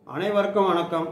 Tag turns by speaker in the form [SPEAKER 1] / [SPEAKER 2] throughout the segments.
[SPEAKER 1] அனைவருக்கும் வணக்கம்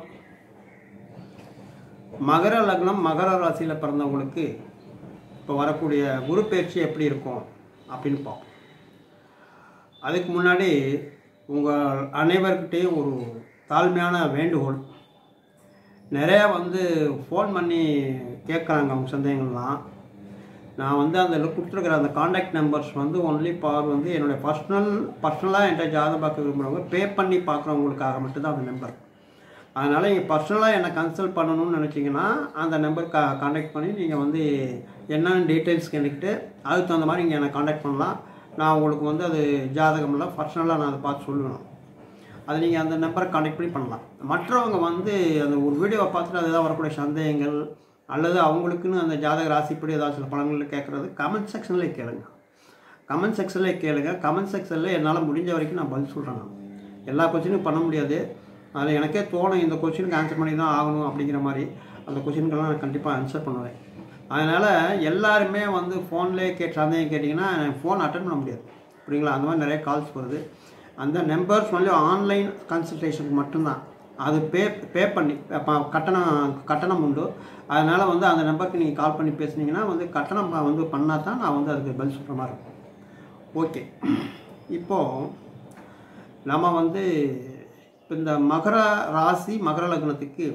[SPEAKER 1] மகர லக்னம் மகர ராசியில் பிறந்தவங்களுக்கு இப்போ வரக்கூடிய குரு பயிற்சி எப்படி இருக்கும் அப்படின்னு பார்ப்போம் அதுக்கு முன்னாடி உங்கள் அனைவர்கிட்டையும் ஒரு தாழ்மையான வேண்டுகோள் நிறையா வந்து ஃபோன் பண்ணி கேட்குறாங்க அவங்க சந்தேகங்கள்லாம் நான் வந்து அதில் கொடுத்துருக்குற அந்த காண்டாக்ட் நம்பர்ஸ் வந்து ஒன்லி பார் வந்து என்னுடைய பர்சனல் பர்சனலாக என்கிட்ட ஜாதகம் பார்க்க விரும்புகிறவங்க பே பண்ணி பார்க்குறவங்களுக்காக மட்டும்தான் அந்த நம்பர் அதனால் நீங்கள் பர்சனலாக என்னை கன்சல்ட் பண்ணணும்னு நினச்சிங்கன்னா அந்த நம்பர் கா காண்டாக்ட் பண்ணி நீங்கள் வந்து என்னென்ன டீட்டெயில்ஸ் கேட்டுக்கிட்டு அதுக்கு தகுந்த மாதிரி நீங்கள் என்னை காண்டாக்ட் பண்ணலாம் நான் உங்களுக்கு வந்து அது ஜாதகம்லாம் பர்சனலாக நான் அதை பார்த்து சொல்லுவேன் அது நீங்கள் அந்த நம்பரை காண்டாக்ட் பண்ணி பண்ணலாம் மற்றவங்க வந்து அந்த ஒரு வீடியோவை பார்த்துட்டு அதுதான் வரக்கூடிய சந்தேகங்கள் அல்லது அவங்களுக்குன்னு அந்த ஜாதக ராசிப்படி ஏதாவது சில பலன்கள் கேட்குறது கமெண்ட் செக்ஷன்லேயே கேளுங்க கமெண்ட் செக்ஷன்லேயே கேளுங்க கமெண்ட் செக்ஷனில் என்னால் முடிஞ்ச வரைக்கும் நான் பதில் சொல்கிறேன் நான் எல்லா கொஸ்டினும் பண்ண முடியாது அதில் எனக்கே தோணும் இந்த கொஸ்டினுக்கு ஆன்சர் பண்ணி தான் ஆகணும் அப்படிங்கிற மாதிரி அந்த கொஸ்டினுக்கெல்லாம் நான் கண்டிப்பாக ஆன்சர் பண்ணுவேன் அதனால் எல்லாருமே வந்து ஃபோன்லேயே கேட்டு சந்தேகம் கேட்டிங்கன்னா ஃபோன் அட்டன் பண்ண முடியாது புரியுங்களா அந்த மாதிரி நிறைய கால்ஸ் வருது அந்த நம்பர்ஸ் வந்து ஆன்லைன் கன்சல்டேஷனுக்கு மட்டும்தான் அது பே பே பண்ணி ப- கட்டணம் கட்டணம் உண்டு அதனால் வந்து அந்த நம்பருக்கு நீங்கள் கால் பண்ணி பேசுனீங்கன்னா வந்து கட்டணம் ப- வந்து பண்ணால் தான் நான் வந்து அதுக்கு பதில் சொல்கிற மாதிரி இருக்கும் ஓகே இப்போது நம்ம வந்து இப்போ இந்த மகர ராசி மகர லக்னத்துக்கு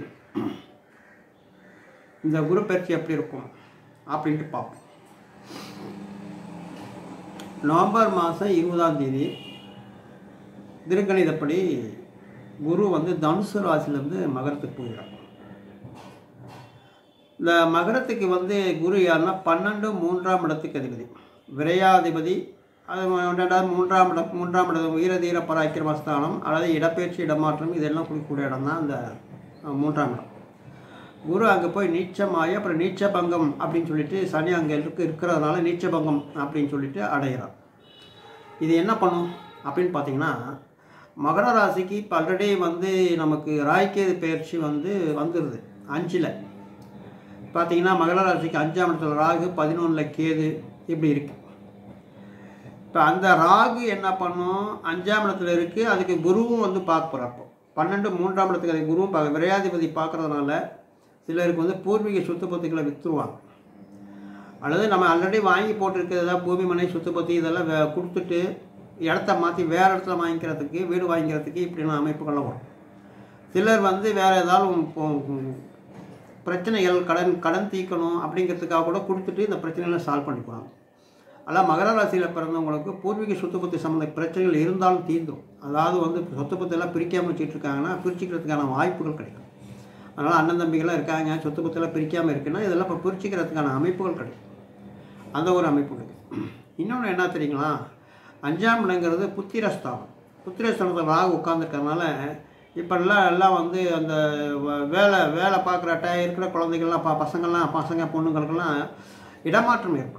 [SPEAKER 1] இந்த குரு பயிற்சி எப்படி இருக்கும் அப்படின்ட்டு பார்ப்போம் நவம்பர் மாதம் இருபதாம் தேதி திருக்கணிதப்படி குரு வந்து தனுசு ராசியிலேருந்து மகரத்துக்கு போயிடுறார் இந்த மகரத்துக்கு வந்து குரு யாருன்னா பன்னெண்டு மூன்றாம் இடத்துக்கு அதிபதி விரையாதிபதி அது ரெண்டாவது மூன்றாம் இடம் மூன்றாம் இடம் வீர தீர பராக்கிரம ஸ்தானம் அல்லது இடப்பெயர்ச்சி இடமாற்றம் இதெல்லாம் கொடுக்கக்கூடிய இடம் தான் அந்த அஹ், மூன்றாம் இடம் குரு அங்கே போய் நீச்சமாகி அப்புறம் நீச்ச பங்கம் அப்படின்னு சொல்லிட்டு சனி அங்கே இருக்கு இருக்கிறதுனால நீச்ச பங்கம் அப்படின்னு சொல்லிட்டு அடைகிறார் இது என்ன பண்ணும் அப்படின்னு பார்த்தீங்கன்னா மகர ராசிக்கு இப்போ ஆல்ரெடி வந்து நமக்கு ராய்கேது பயிற்சி வந்து வந்துடுது அஞ்சில் பார்த்தீங்கன்னா மகர ராசிக்கு அஞ்சாம் இடத்துல ராகு பதினொன்றில் கேது இப்படி இருக்கு இப்போ அந்த ராகு என்ன பண்ணும் அஞ்சாம் இடத்துல இருக்குது அதுக்கு குருவும் வந்து பார்க்க போகிறார் இப்போ பன்னெண்டு மூன்றாம் இடத்துக்கு அது குருவும் பார்க்க விரையாதிபதி பார்க்கறதுனால சிலருக்கு வந்து பூர்வீக சொத்து பத்துக்களை விற்றுருவாங்க அல்லது நம்ம ஆல்ரெடி வாங்கி போட்டிருக்கிறதா பூமி மனை சொத்து பத்தி இதெல்லாம் வே- கொடுத்துட்டு இடத்த மாற்றி வேறு இடத்துல வாங்கிக்கிறதுக்கு வீடு வாங்கிக்கிறதுக்கு இப்படிலாம் அமைப்புகள்லாம் வரும் சிலர் வந்து வேறு ஏதாவது உம் பொ- உம் பிரச்சனைகள் கடன் கடன் தீர்க்கணும் அப்படிங்கிறதுக்காக கூட கொடுத்துட்டு இந்த பிரச்சனைகளை சால்வ் பண்ணிக்குவாங்க ஆனால் மகர ராசியில் பிறந்தவங்களுக்கு பூர்வீக சொத்து பத்து சம்மந்த பிரச்சனைகள் இருந்தாலும் தீர்ந்துடும் அதாவது வந்து சொத்து பத்து எல்லாம் பிரிக்காமல் வச்சுட்டு இருக்காங்கன்னா பிரிச்சுக்கிறதுக்கான வாய்ப்புகள் கிடைக்கும் அதனால் அண்ணன் தம்பிகளாம் இருக்காங்க சொத்து பத்தெல்லாம் பிரிக்காமல் இருக்குன்னா இதெல்லாம் இப்போ பிரிச்சுக்கிறதுக்கான அமைப்புகள் கிடைக்கும் அந்த ஒரு அமைப்பு இருக்குது இன்னொன்று என்ன தெரியுங்களா அஞ்சாம் இடங்கிறது புத்திரஸ்தானம் புத்திரஸ்தானத்தில் ராகு உட்காந்துருக்கறனால இப்போல்லாம் எல்லாம் வந்து அந்த வ- வேலை வேலை பார்க்குற டை இருக்கிற குழந்தைகள்லாம் ப பசங்கள்லாம் பசங்க பொண்ணுங்களுக்கெல்லாம் இடமாற்றம் ஏற்படும்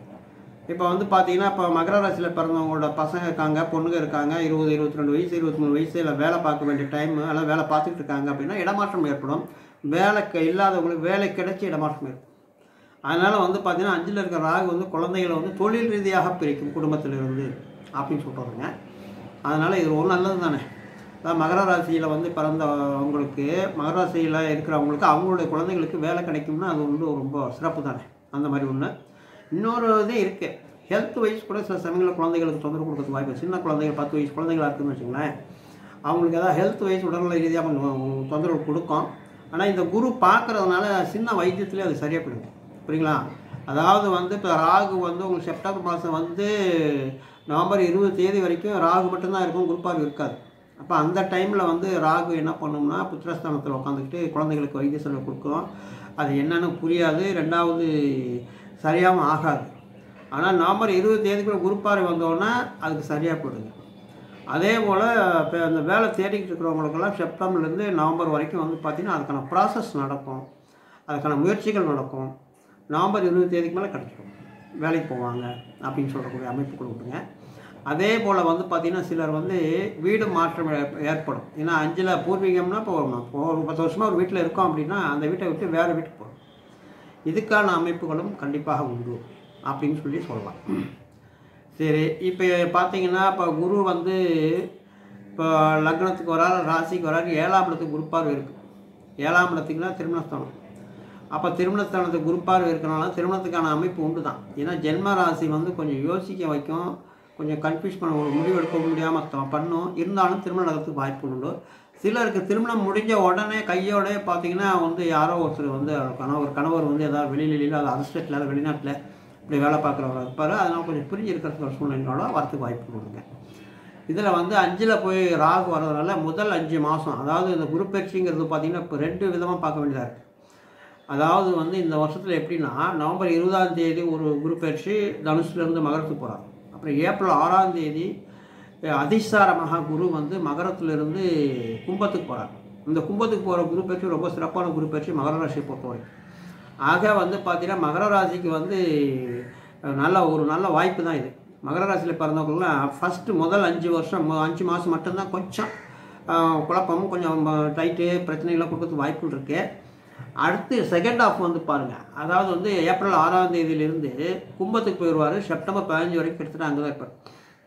[SPEAKER 1] இப்போ வந்து பார்த்தீங்கன்னா இப்போ மகர ராசியில் பிறந்தவங்களோட பசங்க இருக்காங்க பொண்ணுங்க இருக்காங்க இருபது இருபத்தி ரெண்டு வயசு இருபத்தி மூணு வயசு இல்லை வேலை பார்க்க வேண்டிய டைம் எல்லாம் வேலை பார்த்துக்கிட்டு இருக்காங்க அப்படின்னா இடமாற்றம் ஏற்படும் வேலை க- இல்லாதவங்களுக்கு வேலை கிடைச்சி இடமாற்றம் ஏற்படும் அதனால் வந்து பார்த்தீங்கன்னா அஞ்சில் இருக்கிற ராகு வந்து குழந்தைகளை வந்து தொழில் ரீதியாக பிரிக்கும் குடும்பத்திலிருந்து அப்படின்னு சொல்கிறாங்க அதனால் இது ஒரு நல்லது தானே அதான் மகர ராசியில் வந்து பிறந்தவங்களுக்கு மகர ராசியில் இருக்கிறவங்களுக்கு அவங்களுடைய குழந்தைகளுக்கு வேலை கிடைக்கும்னா அது வந்து ரொம்ப சிறப்பு தானே அந்த மாதிரி ஒன்று இன்னொரு இது இருக்குது ஹெல்த் வைஸ் கூட சில சமயங்களில் குழந்தைகளுக்கு தொந்தரவு கொடுக்கறது வாய்ப்பு இருக்கு. சின்ன குழந்தைகள் பத்து வயசு குழந்தைகளா இருக்குன்னு வச்சுங்களேன் அவங்களுக்கு ஏதாவது ஹெல்த் வைஸ் உடல்நல ரீதியாக கொஞ்சம் தொந்தரவு கொடுக்கும் ஆனால் இந்த குரு பார்க்கறதுனால சின்ன வைத்தியத்திலே அது சரியாக போயிடும் புரியுங்களா அதாவது வந்து இப்போ ராகு வந்து உங்களுக்கு செப்டம்பர் மாதம் வந்து நவம்பர் இருபது தேதி வரைக்கும் ராகு மட்டும்தான் இருக்கும் குரு பார்வை இருக்காது அப்போ அந்த டைமில் வந்து ராகு என்ன பண்ணும்னா புத்திரஸ்தானத்தில் உட்காந்துக்கிட்டு குழந்தைகளுக்கு வைத்திய செலவு கொடுக்கும் அது என்னன்னு புரியாது ரெண்டாவது சரியாகவும் ஆகாது ஆனால் நவம்பர் இருபது தேதிக்குள்ள குருப்பாறை வந்தோடனே அதுக்கு சரியாக போயிடுது அதே போல் இப்போ அந்த வேலை தேடிக்கிட்டு இருக்கிறவங்களுக்கெல்லாம் செப்டம்பர்லேருந்து நவம்பர் வரைக்கும் வந்து பார்த்திங்கன்னா அதுக்கான ப்ராசஸ் நடக்கும் அதுக்கான முயற்சிகள் நடக்கும் நவம்பர் இருபது தேதிக்கு மேலே கிடைச்சிடும் வேலைக்கு போவாங்க அப்படின்னு சொல்லக்கூடிய அமைப்புகள் விட்டுங்க அதே போல் வந்து பார்த்திங்கன்னா சிலர் வந்து வீடு மாற்றம் ஏற்- ஏற்படும் ஏன்னா அஞ்சில் பூர்வீகம்னா இப்போ ஒரு இப்போ ஒரு பத்து வருஷமாக ஒரு வீட்டில் இருக்கோம் அப்படின்னா அந்த வீட்டை விட்டு வேறு வீட்டுக்கு போகிறோம் இதுக்கான அமைப்புகளும் கண்டிப்பாக உண்டு அப்படின்னு சொல்லி சொல்லலாம் சரி இப்போ பார்த்தீங்கன்னா இப்போ குரு வந்து இப்போ லக்னத்துக்கு வராரு ராசிக்கு வராரு ஏழாம் இடத்துக்கு குருப்பார்வை இருக்குது ஏழாம் இடத்துக்குனா திருமணஸ்தானம் அப்போ திருமணஸ்தானத்துக்கு குருப்பார்வை இருக்கிறனால திருமணத்துக்கான அமைப்பு உண்டு தான் ஏன்னா ஜென்ம ராசி வந்து கொஞ்சம் யோசிக்க வைக்கும் கொஞ்சம் கன்ஃபியூஸ் பண்ண ஒரு முடிவு எடுக்க முடியாமல் பண்ணும் இருந்தாலும் திருமணம் நடக்கிறதுக்கு வாய்ப்பு உண்டு சிலருக்கு திருமணம் முடிஞ்ச உடனே கையோடய பார்த்தீங்கன்னா வந்து யாரோ ஒருத்தர் வந்து கணவர் கணவர் வந்து ஏதாவது வெளியில அது அதர் ஸ்டேட்டில் வெளிநாட்டில் இப்படி வேலை பார்க்குறவங்க இருப்பார் அதனால் கொஞ்சம் பிரிஞ்சு இருக்கிறதுக்கு ஒரு சூழ்நிலையோட வரத்துக்கு வாய்ப்பு கொடுங்க இதில் வந்து அஞ்சில் போய் ராகு வர்றதுனால முதல் அஞ்சு மாதம் அதாவது இந்த குரு பயிற்சிங்கிறது பார்த்தீங்கன்னா இப்போ ரெண்டு விதமாக பார்க்க வேண்டியதாக இருக்குது அதாவது வந்து இந்த வருஷத்தில் எப்படின்னா நவம்பர் இருபதாம் தேதி ஒரு குரு பயிற்சி தனுசுலேருந்து மகரத்துக்கு போகிறார் அப்புறம் ஏப்ரல் ஆறாம் தேதி அதிசார மகா குரு வந்து மகரத்திலிருந்து கும்பத்துக்கு போகிறார் இந்த கும்பத்துக்கு போகிற குரு பயிற்சி ரொம்ப சிறப்பான குரு பயிற்சி மகர ராசியை பொறுத்தவரைக்கும் ஆக வந்து பார்த்தீங்கன்னா மகர ராசிக்கு வந்து நல்ல ஒரு நல்ல வாய்ப்பு தான் இது மகர ராசியில் பிறந்தவங்களாம் ஃபஸ்ட்டு முதல் அஞ்சு வருஷம் மொ- அஞ்சு மாதம் மட்டும்தான் கொஞ்சம் ஆஹ், குழப்பமும் கொஞ்சம் டைட்டு பிரச்சனைகள்லாம் கொடுக்கறதுக்கு வாய்ப்புகள் இருக்குது அடுத்து செகண்ட் ஹாஃப் வந்து பாருங்கள் அதாவது வந்து ஏப்ரல் ஆறாம் தேதியிலிருந்து கும்பத்துக்கு போயிடுவார் செப்டம்பர் பதினஞ்சு வரைக்கும் கிட்டத்தட்ட அங்கே தான் இருப்பார்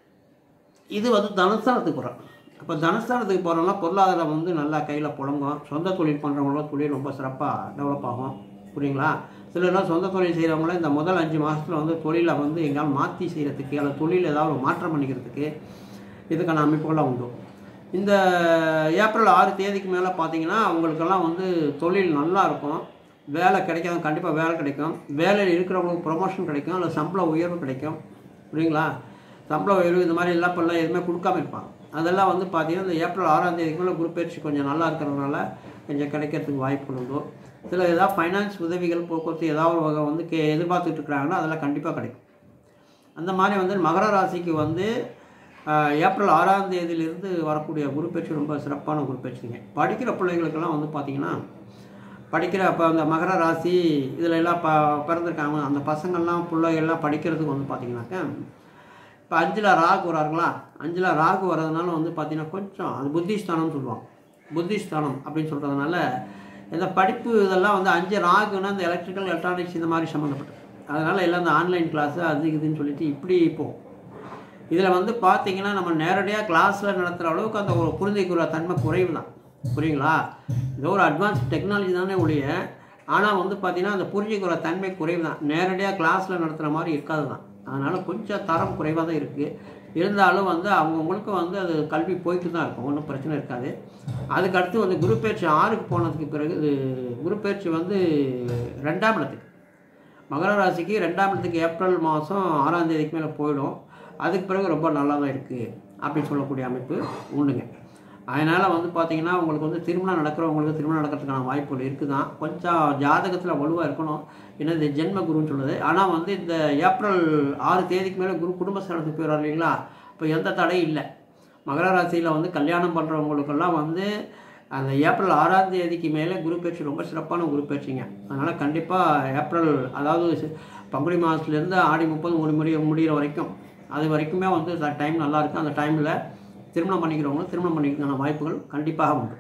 [SPEAKER 1] இது வந்து தனஸ்தானத்துக்கு போகிறோம் அப்போ தனஸ்தானத்துக்கு போகிறோம்னா பொருளாதாரம் வந்து நல்லா கையில் புழங்கும் சொந்த தொழில் பண்ணுறவங்களோட தொழில் ரொம்ப சிறப்பாக டெவலப் ஆகும் புரியுங்களா சிலர்லாம் சொந்த தொழில் செய்கிறவங்கள இந்த முதல் அஞ்சு மாதத்தில் வந்து தொழிலை வந்து எங்கேயாவது மாற்றி செய்கிறதுக்கு அல்லது தொழில் ஏதாவது ஒரு மாற்றம் பண்ணிக்கிறதுக்கு இதுக்கான அமைப்புகள்லாம் உண்டு இந்த ஏப்ரல் ஆறு தேதிக்கு மேலே பார்த்தீங்கன்னா அவங்களுக்கெல்லாம் வந்து தொழில் நல்லா இருக்கும் வேலை கிடைக்காது கண்டிப்பாக வேலை கிடைக்கும் வேலையில் இருக்கிறவங்களுக்கு ப்ரொமோஷன் கிடைக்கும் அல்லது சம்பள உயர்வு கிடைக்கும் புரியுங்களா சம்பள உயர்வு இந்த மாதிரி எல்லாம் இப்போல்லாம் எதுவுமே கொடுக்காம இருப்பாங்க அதெல்லாம் வந்து பார்த்தீங்கன்னா இந்த ஏப்ரல் ஆறாம் தேதிக்கு மேலே குரூப் பயிற்சி கொஞ்சம் நல்லா இருக்கிறதுனால கொஞ்சம் கிடைக்கிறதுக்கு வாய்ப்பு உண்டு சில ஏதாவது ஃபைனான்ஸ் உதவிகள் போக்குவரத்து ஏதாவது ஒரு வகை வந்து கே எதிர்பார்த்துட்டு இருக்கிறாங்கன்னா அதெல்லாம் கண்டிப்பாக கிடைக்கும் அந்த மாதிரி வந்து மகர ராசிக்கு வந்து ஆஹ், ஏப்ரல் ஆறாம் தேதியிலிருந்து வரக்கூடிய குரு பயிற்சி ரொம்ப சிறப்பான குரு பயிற்சிங்க படிக்கிற பிள்ளைகளுக்கெல்லாம் வந்து பார்த்திங்கன்னா படிக்கிற அப்போ அந்த மகர ராசி இதில் எல்லாம் ப பிறந்திருக்காங்க அந்த பசங்கள்லாம் பிள்ளைகள்லாம் படிக்கிறதுக்கு வந்து பார்த்திங்கனாக்கா இப்போ அஞ்சில் ராகு வராருங்களா அஞ்சில் ராகு வர்றதுனால வந்து பார்த்திங்கன்னா கொஞ்சம் அது புத்திஸ்தானம்னு சொல்லுவாங்க புத்திஸ்தானம் அப்படின்னு சொல்கிறதுனால இந்த படிப்பு இதெல்லாம் வந்து அஞ்சு ராகுன்னா இந்த எலக்ட்ரிக்கல் எலக்ட்ரானிக்ஸ் இந்த மாதிரி சம்மந்தப்பட்டது அதனால் எல்லாம் இந்த ஆன்லைன் கிளாஸு அது இதுன்னு சொல்லிட்டு இப்படி போகும் இதில் வந்து பார்த்தீங்கன்னா நம்ம நேரடியாக கிளாஸில் நடத்துகிற அளவுக்கு அந்த ஒரு புரிஞ்சிக்கிற தன்மை குறைவு தான் புரியுங்களா இது ஒரு அட்வான்ஸ் டெக்னாலஜி தானே ஒழிய ஆனால் வந்து பார்த்தீங்கன்னா அந்த புரிஞ்சிக்கிற தன்மை குறைவு தான் நேரடியாக கிளாஸில் நடத்துகிற மாதிரி இருக்காது தான் அதனால் கொஞ்சம் தரம் குறைவாக தான் இருக்குது இருந்தாலும் வந்து அவங்கவுங்களுக்கு வந்து அது கல்வி போயிட்டு தான் இருக்கும் ஒன்றும் பிரச்சனை இருக்காது அதுக்கு அடுத்து வந்து குரு பயிற்சி ஆறுக்கு போனதுக்கு பிறகு இது குரு பயிற்சி வந்து ரெண்டாம் இடத்துக்கு மகர ராசிக்கு ரெண்டாம் இடத்துக்கு ஏப்ரல் மாதம் ஆறாம் தேதிக்கு மேலே போயிடும் அதுக்கு பிறகு ரொம்ப நல்லா தான் இருக்குது அப்படின்னு சொல்லக்கூடிய அமைப்பு உண்டுங்க அதனால் வந்து பார்த்தீங்கன்னா உங்களுக்கு வந்து திருமணம் நடக்கிறவங்களுக்கு திருமணம் நடக்கிறதுக்கான வாய்ப்புகள் இருக்குது தான் கொஞ்சம் ஜாதகத்தில் வலுவாக இருக்கணும் ஏன்னா இது ஜென்ம குருன்னு சொல்லுது ஆனால் வந்து இந்த ஏப்ரல் ஆறு தேதிக்கு மேலே குரு குடும்ப ஸ்தானத்துக்கு போயிடுறாரு இல்லைங்களா இப்போ எந்த தடையும் இல்லை மகர ராசியில் வந்து கல்யாணம் பண்ணுறவங்களுக்கெல்லாம் வந்து அந்த ஏப்ரல் ஆறாம் தேதிக்கு மேலே குரு பயிற்சி ரொம்ப சிறப்பான குரு பயிற்சிங்க அதனால் கண்டிப்பாக ஏப்ரல் அதாவது சி- பங்குனி மாதத்துலேருந்து ஆடி முப்பது ஒரு முடி முடிகிற வரைக்கும் அது வரைக்குமே வந்து டைம் நல்லா இருக்கும் அந்த டைமில் திருமணம் பண்ணிக்கிறவங்க திருமணம் பண்ணிக்கிறதுக்கான வாய்ப்புகள் கண்டிப்பாக உண்டு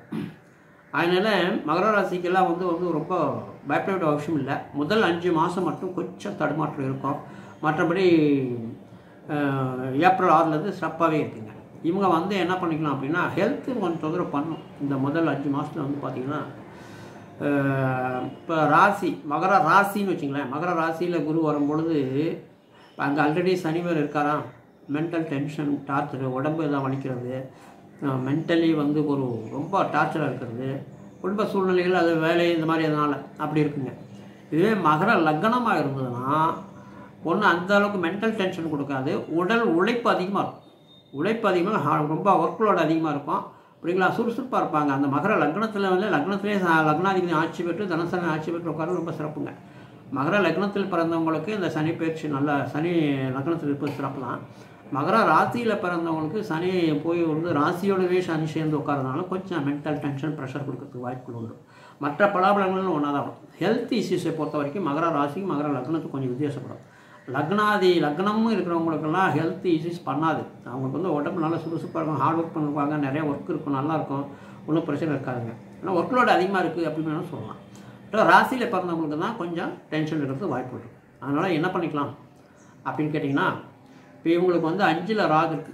[SPEAKER 1] அதனால் மகர ராசிக்கெல்லாம் வந்து வந்து ரொம்ப பயப்பட வேண்டிய அவசியம் இல்லை முதல் அஞ்சு மாதம் மட்டும் கொஞ்சம் தடுமாற்றம் இருக்கும் மற்றபடி அஹ், ஏப்ரல் ஆறுலேருந்து சிறப்பாகவே இருக்குங்க இவங்க வந்து என்ன பண்ணிக்கலாம் அப்படின்னா ஹெல்த்து கொஞ்சம் தொந்தரவு பண்ணும் இந்த முதல் அஞ்சு மாதத்தில் வந்து பார்த்திங்கன்னா இப்போ ராசி மகர ராசின்னு வச்சுங்களேன் மகர ராசியில் குரு வரும்பொழுது இப்போ அங்கே ஆல்ரெடி சனி வேறு இருக்காராம் மென்டல் டென்ஷன் டார்ச்சர் உடம்பு எதாவது வலிக்கிறது மென்டலி வந்து ஒரு ரொம்ப டார்ச்சராக இருக்கிறது குடும்ப சூழ்நிலைகள் அது வேலை இந்த மாதிரி அதனால் அப்படி இருக்குங்க இதுவே மகர லக்னமாக இருந்ததுன்னா ஒன்று அந்த அளவுக்கு மென்டல் டென்ஷன் கொடுக்காது உடல் உழைப்பு அதிகமாக இருக்கும் உழைப்பு அதிகமாக ரொம்ப ஒர்க் லோட் அதிகமாக இருக்கும் புரியுங்களா சுறுசுறுப்பாக இருப்பாங்க அந்த மகர லக்னத்தில் வந்து லக்னத்திலே ச- லக்னாதிபதி ஆட்சி பெற்று தனசனி ஆட்சி பெற்று உட்கார ரொம்ப சிறப்புங்க மகர லக்னத்தில் பிறந்தவங்களுக்கு இந்த சனி பயிற்சி நல்ல சனி லக்னத்தில் இருப்பது சிறப்பு தான் மகர ராசியில் பிறந்தவங்களுக்கு சனி போய் வந்து ராசியோடவே சனி சேர்ந்து உட்காரதுனால கொஞ்சம் மென்டல் டென்ஷன் ப்ரெஷர் கொடுக்கறதுக்கு வாய்ப்புகள் உண்டு மற்ற பலாபலங்களும் ஒன்றா தான் வரும் ஹெல்த் இஷ்யூஸை பொறுத்த வரைக்கும் மகர ராசிக்கு மகர லக்னத்துக்கு கொஞ்சம் வித்தியாசப்படும் லக்னாதி லக்னமும் இருக்கிறவங்களுக்கெல்லாம் ஹெல்த் இஷ்யூஸ் பண்ணாது அவங்களுக்கு வந்து உடம்பு நல்லா சுறுசுறுப்பாக இருக்கும் ஹார்ட் ஒர்க் பண்ணுவாங்க நிறைய ஒர்க் இருக்கும் நல்லா இருக்கும் ஒன்றும் பிரச்சனை இருக்காதுங்க ஆனால் ஒர்க் லோட் அதிகமாக இருக்குது அப்படின்னு வேணால் சொல்லலாம் ஆனால் ராசியில் பிறந்தவங்களுக்கு தான் கொஞ்சம் டென்ஷன் இருக்கிறதுக்கு வாய்ப்பு இருக்குது அதனால் என்ன பண்ணிக்கலாம் அப்படின்னு கேட்டிங்கன்னா இப்போ இவங்களுக்கு வந்து அஞ்சில் ராகு இருக்குது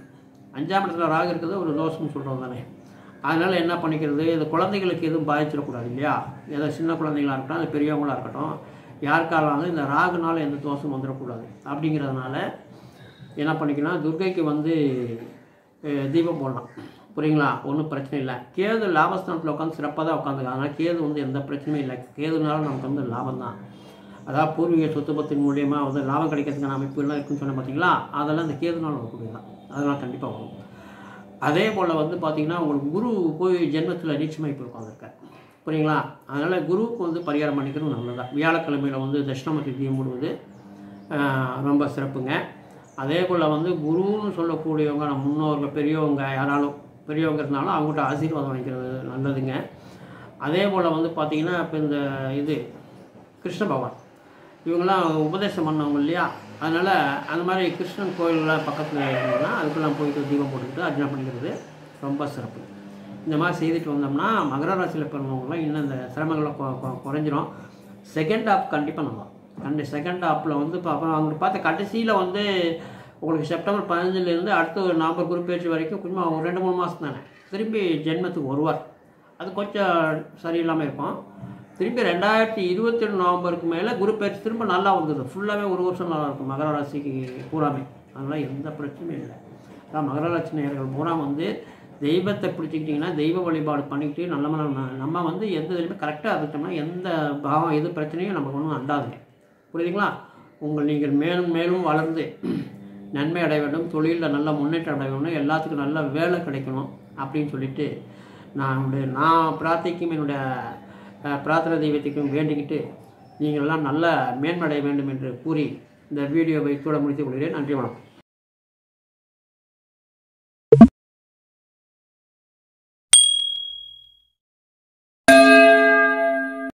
[SPEAKER 1] அஞ்சாம் இடத்துல ராகு இருக்கிறது ஒரு தோஷம்னு சொல்கிறோம் தானே அதனால் என்ன பண்ணிக்கிறது இது குழந்தைகளுக்கு எதுவும் பாதிச்சிடக்கூடாது இல்லையா ஏதோ சின்ன குழந்தைங்களா இருக்கட்டும் அது பெரியவங்களா இருக்கட்டும் யாருக்காலும் இந்த ராகுனால எந்த தோஷம் வந்துடக்கூடாது அப்படிங்கிறதுனால என்ன பண்ணிக்கலாம் துர்கைக்கு வந்து அஹ், தீபம் போடலாம் புரியுங்களா ஒன்றும் பிரச்சனை இல்லை கேது லாபஸ்தானத்தில் உட்காந்து சிறப்பாக தான் உட்காந்துருக்கு அதனால் கேது வந்து எந்த பிரச்சனையும் இல்லை கேதுனால நமக்கு வந்து லாபம் தான் அதாவது பூர்வீக சொத்து பத்தின் மூலியமாக வந்து லாபம் கிடைக்கிறதுக்கான அமைப்புகள்லாம் இருக்குன்னு சொன்னேன் பார்த்தீங்களா அதெல்லாம் இந்த கேதுனால வரக்கூடியதான் அதெல்லாம் கண்டிப்பாக வரும் அதே போல் வந்து பார்த்தீங்கன்னா உங்களுக்கு குரு போய் ஜென்மத்தில் நீச்சமாக இப்போ உட்காந்துருக்கார் புரியுங்களா அதனால் குருவுக்கு வந்து பரிகாரம் பண்ணிக்கிறது நல்லதான் வியாழக்கிழமையில் வந்து தட்சிணாமூர்த்தி தீபம் போடுவது ஆஹ், ரொம்ப சிறப்புங்க அதே போல் வந்து குருன்னு சொல்லக்கூடியவங்க நம்ம முன்னோர்கள் பெரியவங்க யாராலும் பெரியவங்க இருந்தாலும் அவங்கள்ட்ட ஆசீர்வாதம் வாங்கிக்கிறது நல்லதுங்க அதே போல் வந்து பார்த்தீங்கன்னா இப்போ இந்த இது கிருஷ்ண பகவான் இவங்கெல்லாம் உபதேசம் பண்ணவங்க இல்லையா அதனால் அந்த மாதிரி கிருஷ்ணன் கோயிலெலாம் பக்கத்தில் இருந்ததுன்னா அதுக்கெல்லாம் போயிட்டு தீபம் போட்டுக்கிட்டு அர்ச்சனை பண்ணிக்கிறது ரொம்ப சிறப்பு இந்த மாதிரி செய்துட்டு வந்தோம்னா மகர ராசியில் பிறந்தவங்களாம் இன்னும் இந்த சிரமங்களை கொ- கொ- குறைஞ்சிரும் செகண்ட் ஹாப் கண்டிப்பாக நம்ம கண்டி செகண்ட் ஹாப்பில் வந்து இப்போ அப்புறம் அவங்க பார்த்த கடைசியில் வந்து உங்களுக்கு செப்டம்பர் பதினஞ்சுலேருந்து அடுத்த ஒரு நவம்பர் குறிப்பேச்சு வரைக்கும் கொஞ்சம் ஒரு ரெண்டு மூணு மாதம் தானே திரும்பி ஜென்மத்துக்கு வருவார் அது கொஞ்சம் சரியில்லாமல் இருக்கும் திருப்பி ரெண்டாயிரத்தி இருபத்தி ரெண்டு நவம்பருக்கு மேலே குரு பயிற்சி திரும்ப நல்லா வந்தது ஃபுல்லாகவே ஒரு வருஷம் நல்லா இருக்கும் மகர ராசிக்கு பூராமே அதனால் எந்த பிரச்சனையும் இல்லை அதான் மகர ராசி நேயர்கள் பூரா வந்து தெய்வத்தை பிடிச்சிக்கிட்டிங்கன்னா தெய்வ வழிபாடு பண்ணிக்கிட்டு நல்ல நம்ம நம்ம வந்து எந்த இதுலையுமே கரெக்டாக இருந்துட்டோம்னா எந்த பாவம் எது பிரச்சனையும் நமக்கு ஒன்றும் அண்டாதுங்க புரியுதுங்களா உங்கள் நீங்கள் மேலும் மேலும் வளர்ந்து நன்மை அடைய வேண்டும் தொழிலில் நல்ல முன்னேற்றம் அடைய வேண்டும் எல்லாத்துக்கும் நல்ல வேலை கிடைக்கணும் அப்படின்னு சொல்லிட்டு நான் என்னுடைய நான் பிரார்த்திக்கும் என்னுடைய அஹ், பிரார்த்தனை தெய்வத்துக்கும் வேண்டிக்கிட்டு நீங்கள் எல்லாம் நல்ல மேன்மடைய வேண்டும் என்று கூறி இந்த வீடியோவை கூட முடித்துக் கொள்கிறேன் நன்றி வணக்கம்